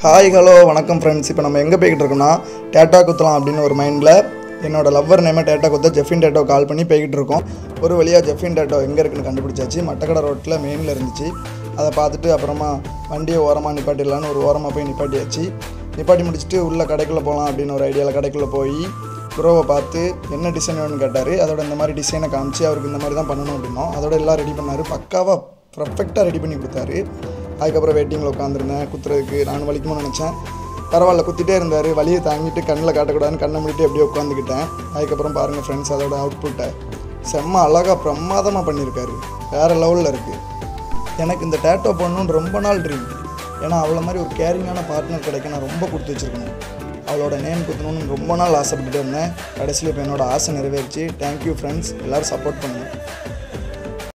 hi hello வணக்கம் friends இப்போ நம்ம எங்கே போய்கிட்டு இருக்கோம்னா டேட்டா குத்தலாம் அப்படின்னு ஒரு மைண்டில் என்னோட லவ்வர் நேமை டேட்டா குத்த ஜெஃபின் டேட்டோ கால் பண்ணி போய்கிட்டு இருக்கோம் ஒரு வழியாக ஜெஃபின் டேட்டோ எங்கே இருக்குன்னு கண்டுபிடிச்சாச்சு மட்டக்கடை ரோட்டில் மெயினில் இருந்துச்சு அதை பார்த்துட்டு அப்புறமா வண்டியை ஓரமாக நிப்பாட்டிடலான்னு ஒரு ஓரமாக போய் நிப்பாட்டியாச்சு நிப்பாட்டி முடிச்சுட்டு உள்ளே கடைக்குள்ளே போகலாம் அப்படின்னு ஒரு ஐடியாவில் கடைக்குள்ளே போய் ப்ரோவை பார்த்து என்ன டிசைன் வேணும்னு கேட்டார் அதோட இந்த மாதிரி டிசைனை காமிச்சு அவருக்கு இந்த மாதிரி தான் பண்ணணும் அப்படின்னோம் அதோட எல்லாம் ரெடி பண்ணார் பக்காவாக பர்ஃபெக்டாக ரெடி பண்ணி கொடுத்தாரு அதுக்கப்புறம் வெயிட்டிங்கில் உட்காந்துருந்தேன் குத்துறதுக்கு நான் வலிக்குமோ நினச்சேன் பரவாயில்ல குத்திட்டே இருந்தார் வலியை தாங்கிட்டு கண்ணில் காட்டக்கூடாதுன்னு கண்ணை மூடிட்டு அப்படியே உட்காந்துக்கிட்டேன் அதுக்கப்புறம் பாருங்கள் ஃப்ரெண்ட்ஸ் அதோட அவுட்புட்டை செம்ம அழகாக பிரமாதமாக பண்ணியிருக்காரு வேறு லெவலில் இருக்குது எனக்கு இந்த டேட்டோ பண்ணணுன்னு ரொம்ப நாள் ட்ரீம் ஏன்னா அவ்வளோ மாதிரி ஒரு கேரிங்கான பார்ட்னர் கிடைக்க நான் ரொம்ப கொடுத்து வச்சுருக்கணும் அவளோட நேம் குத்தணும்னு ரொம்ப நாள் ஆசைப்பட்டுட்டு இருந்தேன் கடைசியில் இப்போ என்னோட ஆசை நிறைவேறிச்சு தேங்க்யூ ஃப்ரெண்ட்ஸ் எல்லோரும் சப்போர்ட் பண்ணுங்கள்